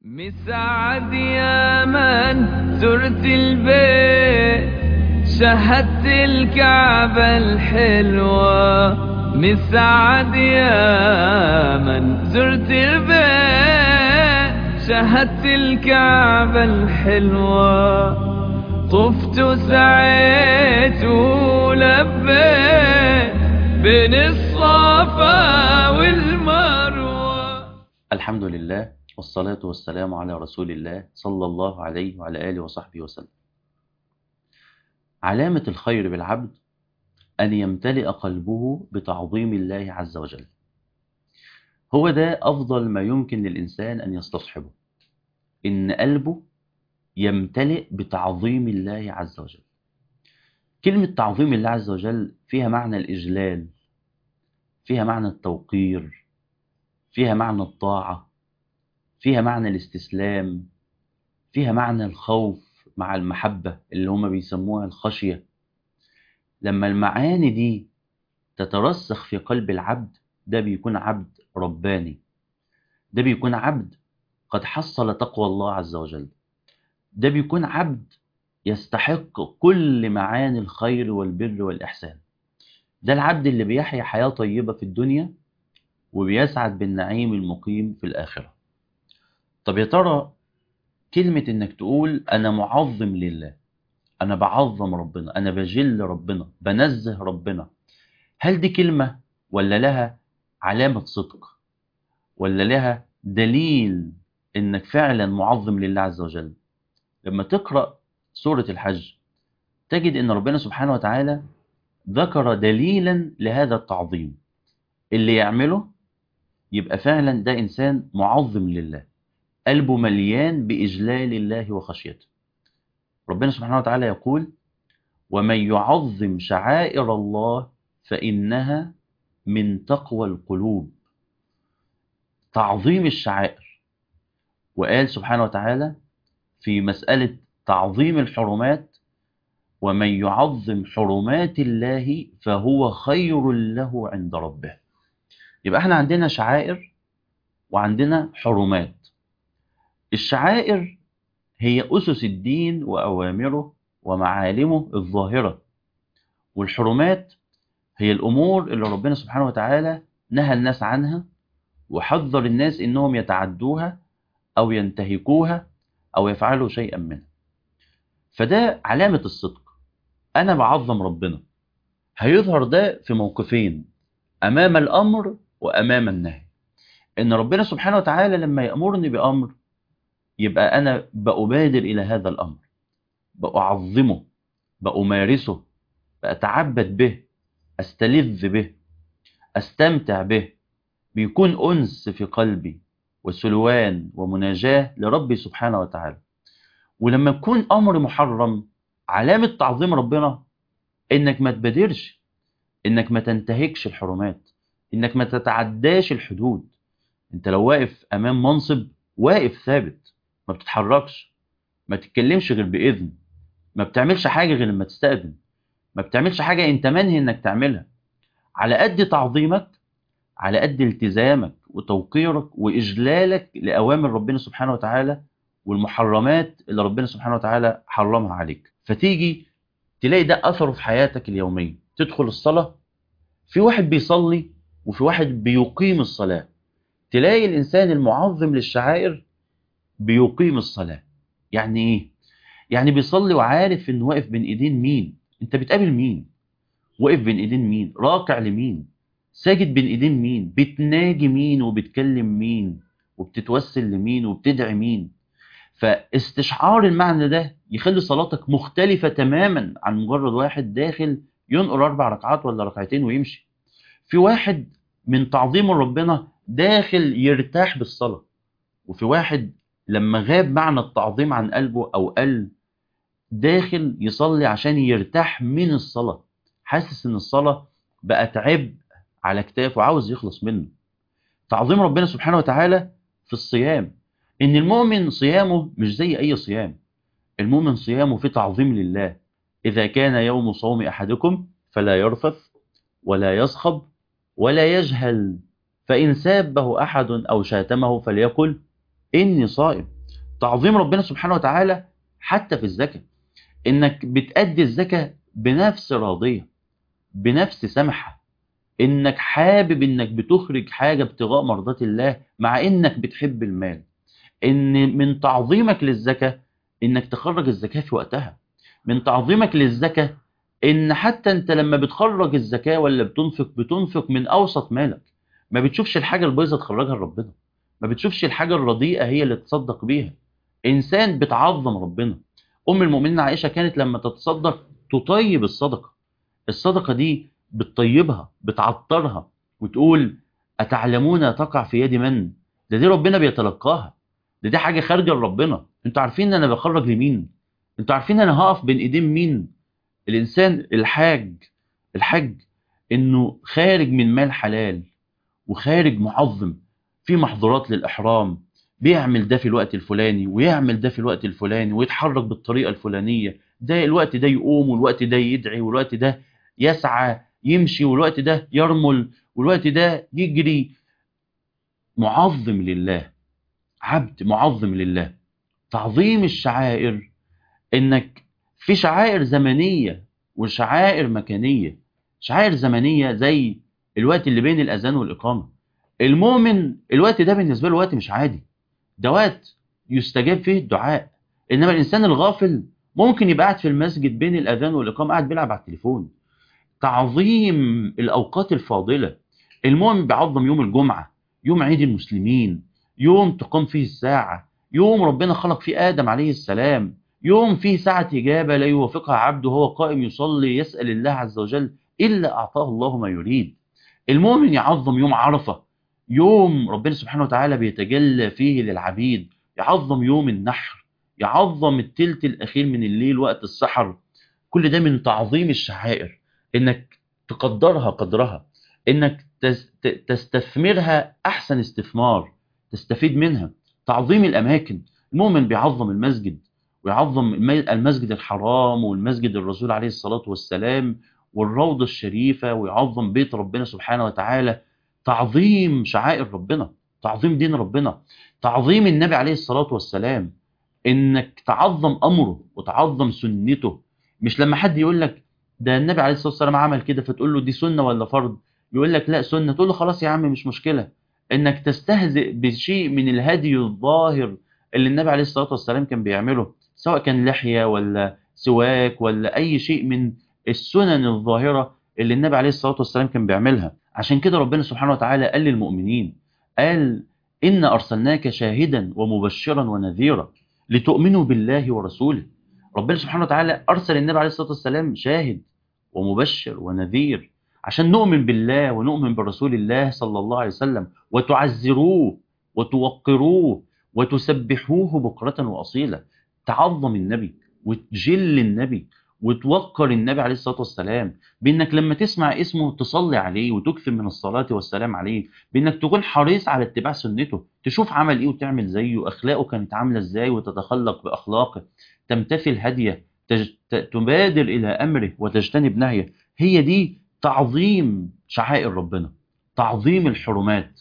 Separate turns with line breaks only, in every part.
مساعد يا من زرت البيت شهدت الكعبة الحلوة مساعد يا من زرت البيت شهدت الكعبة الحلوة طفت وسعيت ولبيت بين الصفا والمروة
الحمد لله والصلاة والسلام على رسول الله صلى الله عليه وعلى آله وصحبه وسلم علامة الخير بالعبد أن يمتلئ قلبه بتعظيم الله عز وجل هو ده أفضل ما يمكن للإنسان أن يستصحبه إن قلبه يمتلئ بتعظيم الله عز وجل كلمة تعظيم الله عز وجل فيها معنى الإجلال فيها معنى التوقير فيها معنى الطاعة فيها معنى الاستسلام فيها معنى الخوف مع المحبة اللي هما بيسموها الخشية لما المعاني دي تترسخ في قلب العبد ده بيكون عبد رباني ده بيكون عبد قد حصل تقوى الله عز وجل ده بيكون عبد يستحق كل معاني الخير والبر والإحسان ده العبد اللي بيحيا حياة طيبة في الدنيا وبيسعد بالنعيم المقيم في الآخرة طب يا ترى كلمة انك تقول انا معظم لله انا بعظم ربنا انا بجل ربنا بنزه ربنا هل دي كلمة ولا لها علامة صدق ولا لها دليل انك فعلا معظم لله عز وجل لما تقرأ سورة الحج تجد ان ربنا سبحانه وتعالى ذكر دليلا لهذا التعظيم اللي يعمله يبقى فعلا ده انسان معظم لله قلبه مليان بإجلال الله وخشيته ربنا سبحانه وتعالى يقول ومن يعظم شعائر الله فإنها من تقوى القلوب تعظيم الشعائر وقال سبحانه وتعالى في مسألة تعظيم الحرمات ومن يعظم حرمات الله فهو خير له عند ربه يبقى احنا عندنا شعائر وعندنا حرمات الشعائر هي أسس الدين وأوامره ومعالمه الظاهرة والحرمات هي الأمور اللي ربنا سبحانه وتعالى نهى الناس عنها وحذر الناس إنهم يتعدوها أو ينتهكوها أو يفعلوا شيئا منها فده علامة الصدق أنا بعظم ربنا هيظهر ده في موقفين أمام الأمر وأمام النهي إن ربنا سبحانه وتعالى لما يأمرني بأمر يبقى أنا بأبادر إلى هذا الأمر بأعظمه بأمارسه بأتعبد به أستلذ به أستمتع به بيكون أنس في قلبي وسلوان ومناجاة لربي سبحانه وتعالى ولما يكون أمر محرم علامة تعظيم ربنا إنك ما تبادرش إنك ما تنتهكش الحرمات إنك ما تتعداش الحدود أنت لو واقف أمام منصب واقف ثابت ما بتتحركش ما تتكلمش غير بإذن ما بتعملش حاجة غير لما تستأذن ما بتعملش حاجة انت منهي انك تعملها على قد تعظيمك على قد التزامك وتوقيرك وإجلالك لأوامر ربنا سبحانه وتعالى والمحرمات اللي ربنا سبحانه وتعالى حرمها عليك فتيجي تلاقي ده أثره في حياتك اليومية تدخل الصلاة في واحد بيصلي وفي واحد بيقيم الصلاة تلاقي الإنسان المعظم للشعائر بيقيم الصلاة يعني ايه يعني بيصلي وعارف انه واقف بين ايدين مين انت بتقابل مين واقف بين ايدين مين راكع لمين ساجد بين ايدين مين بتناجي مين وبتكلم مين وبتتوسل لمين وبتدعي مين فاستشعار المعنى ده يخلي صلاتك مختلفة تماما عن مجرد واحد داخل ينقر أربع ركعات ولا ركعتين ويمشي في واحد من تعظيم ربنا داخل يرتاح بالصلاة وفي واحد لما غاب معنى التعظيم عن قلبه أو قل داخل يصلي عشان يرتاح من الصلاة حاسس ان الصلاة بقت عبء على كتافه وعاوز يخلص منه تعظيم ربنا سبحانه وتعالى في الصيام ان المؤمن صيامه مش زي اي صيام المؤمن صيامه في تعظيم لله اذا كان يوم صوم احدكم فلا يرفث ولا يصخب ولا يجهل فإن سابه أحد أو شاتمه فليقل إني صائم تعظيم ربنا سبحانه وتعالى حتى في الزكاة انك بتأدي الزكاة بنفس راضية بنفس سمحة انك حابب انك بتخرج حاجة ابتغاء مرضات الله مع انك بتحب المال ان من تعظيمك للزكاة انك تخرج الزكاة في وقتها من تعظيمك للزكاة ان حتى انت لما بتخرج الزكاة ولا بتنفق بتنفق من اوسط مالك ما بتشوفش الحاجة البيضة تخرجها لربنا ما بتشوفش الحاجة الرديئة هي اللي تصدق بيها انسان بتعظم ربنا ام المؤمنين عائشة كانت لما تتصدق تطيب الصدقة الصدقة دي بتطيبها بتعطرها وتقول أتعلمون تقع في يد من ده دي ربنا بيتلقاها ده دي حاجة خارجة لربنا انتوا عارفين ان انا بخرج لمين انتوا عارفين انا هقف بين ايدين مين الانسان الحاج الحج انه خارج من مال حلال وخارج معظم في محظورات للاحرام بيعمل ده في الوقت الفلاني ويعمل ده في الوقت الفلاني ويتحرك بالطريقة الفلانية ده الوقت ده يقوم والوقت ده يدعي والوقت ده يسعى يمشي والوقت ده يرمل والوقت ده يجري معظم لله عبد معظم لله تعظيم الشعائر انك في شعائر زمنية وشعائر مكانية شعائر زمنية زي الوقت اللي بين الأذان والإقامة المؤمن الوقت ده بالنسبة له وقت مش عادي ده وقت يستجاب فيه الدعاء إنما الإنسان الغافل ممكن يبقى قاعد في المسجد بين الأذان والإقامة قاعد بيلعب على التليفون تعظيم الأوقات الفاضلة المؤمن بيعظم يوم الجمعة يوم عيد المسلمين يوم تقام فيه الساعة يوم ربنا خلق فيه آدم عليه السلام يوم فيه ساعة إجابة لا يوافقها عبد وهو قائم يصلي يسأل الله عز وجل إلا أعطاه الله ما يريد المؤمن يعظم يوم عرفة يوم ربنا سبحانه وتعالى بيتجلى فيه للعبيد يعظم يوم النحر يعظم التلت الأخير من الليل وقت السحر كل ده من تعظيم الشعائر إنك تقدرها قدرها إنك تستثمرها أحسن استثمار تستفيد منها تعظيم الأماكن المؤمن بيعظم المسجد ويعظم المسجد الحرام والمسجد الرسول عليه الصلاة والسلام والروضة الشريفة ويعظم بيت ربنا سبحانه وتعالى تعظيم شعائر ربنا تعظيم دين ربنا تعظيم النبي عليه الصلاة والسلام انك تعظم امره وتعظم سنته مش لما حد يقول لك ده النبي عليه الصلاة والسلام عمل كده فتقول له دي سنة ولا فرض يقول لك لا سنة تقول له خلاص يا عم مش مشكلة انك تستهزئ بشيء من الهدي الظاهر اللي النبي عليه الصلاة والسلام كان بيعمله سواء كان لحية ولا سواك ولا اي شيء من السنن الظاهرة اللي النبي عليه الصلاة والسلام كان بيعملها عشان كده ربنا سبحانه وتعالى قال للمؤمنين قال إن أرسلناك شاهدا ومبشرا ونذيرا لتؤمنوا بالله ورسوله ربنا سبحانه وتعالى أرسل النبي عليه الصلاة والسلام شاهد ومبشر ونذير عشان نؤمن بالله ونؤمن برسول الله صلى الله عليه وسلم وتعزروه وتوقروه وتسبحوه بكرة وأصيلا تعظم النبي وتجل النبي وتوقر النبي عليه الصلاة والسلام بأنك لما تسمع اسمه تصلي عليه وتكثر من الصلاة والسلام عليه بأنك تكون حريص على اتباع سنته تشوف عمل ايه وتعمل زيه أخلاقه كانت عاملة ازاي وتتخلق بأخلاقه تمتثل هديه تج... تبادر إلى أمره وتجتنب نهيه هي دي تعظيم شعائر ربنا تعظيم الحرمات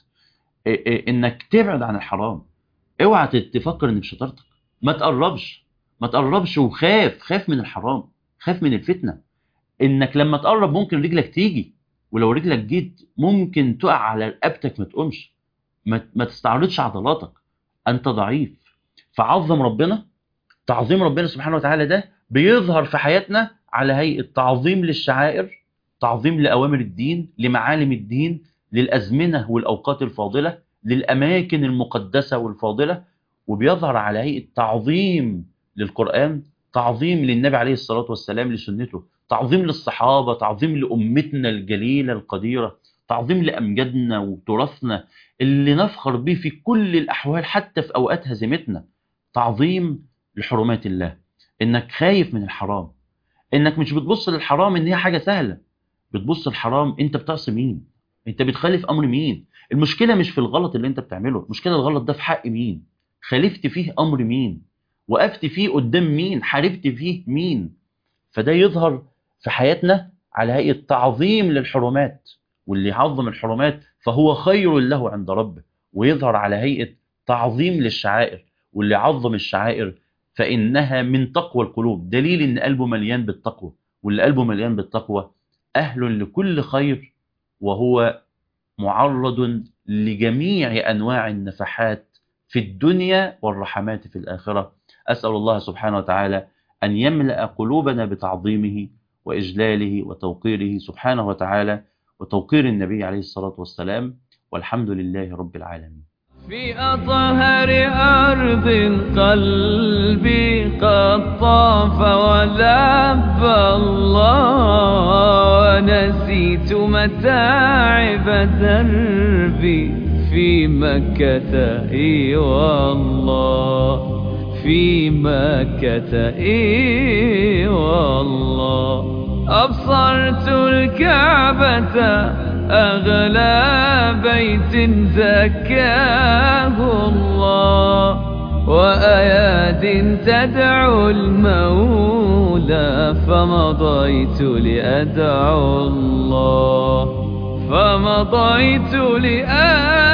انك تبعد عن الحرام اوعى تفكر ان بشطارتك ما تقربش ما تقربش وخاف خاف من الحرام خاف من الفتنة انك لما تقرب ممكن رجلك تيجي ولو رجلك جيت ممكن تقع على رقبتك ما تقومش ما, ما تستعرضش عضلاتك انت ضعيف فعظم ربنا تعظيم ربنا سبحانه وتعالى ده بيظهر في حياتنا على هيئة تعظيم للشعائر تعظيم لأوامر الدين لمعالم الدين للأزمنة والأوقات الفاضلة للأماكن المقدسة والفاضلة وبيظهر على هيئة تعظيم للقرآن تعظيم للنبي عليه الصلاة والسلام لسنته تعظيم للصحابة تعظيم لأمتنا الجليلة القديرة تعظيم لأمجادنا وتراثنا اللي نفخر به في كل الأحوال حتى في أوقات هزيمتنا تعظيم لحرمات الله إنك خايف من الحرام إنك مش بتبص للحرام إن هي حاجة سهلة بتبص الحرام انت بتعصي مين انت بتخالف امر مين المشكله مش في الغلط اللي انت بتعمله المشكله الغلط ده في حق مين خالفت فيه امر مين وقفت فيه قدام مين حاربت فيه مين فده يظهر في حياتنا على هيئه تعظيم للحرمات واللي يعظم الحرمات فهو خير له عند ربه ويظهر على هيئه تعظيم للشعائر واللي عظم الشعائر فإنها من تقوى القلوب دليل إن قلبه مليان بالتقوى واللي قلبه مليان بالتقوى أهل لكل خير وهو معرض لجميع أنواع النفحات في الدنيا والرحمات في الآخرة أسأل الله سبحانه وتعالى أن يملأ قلوبنا بتعظيمه وإجلاله وتوقيره سبحانه وتعالى وتوقير النبي عليه الصلاة والسلام والحمد لله رب العالمين
في أطهر أرض قلبي قد طاف ولب الله ونسيت متاعب دربي في مكة إي والله في مكة إي والله أبصرت الكعبة أغلى بيت زكاه الله وأياد تدعو المولى فمضيت لأدعو الله فمضيت لأدعو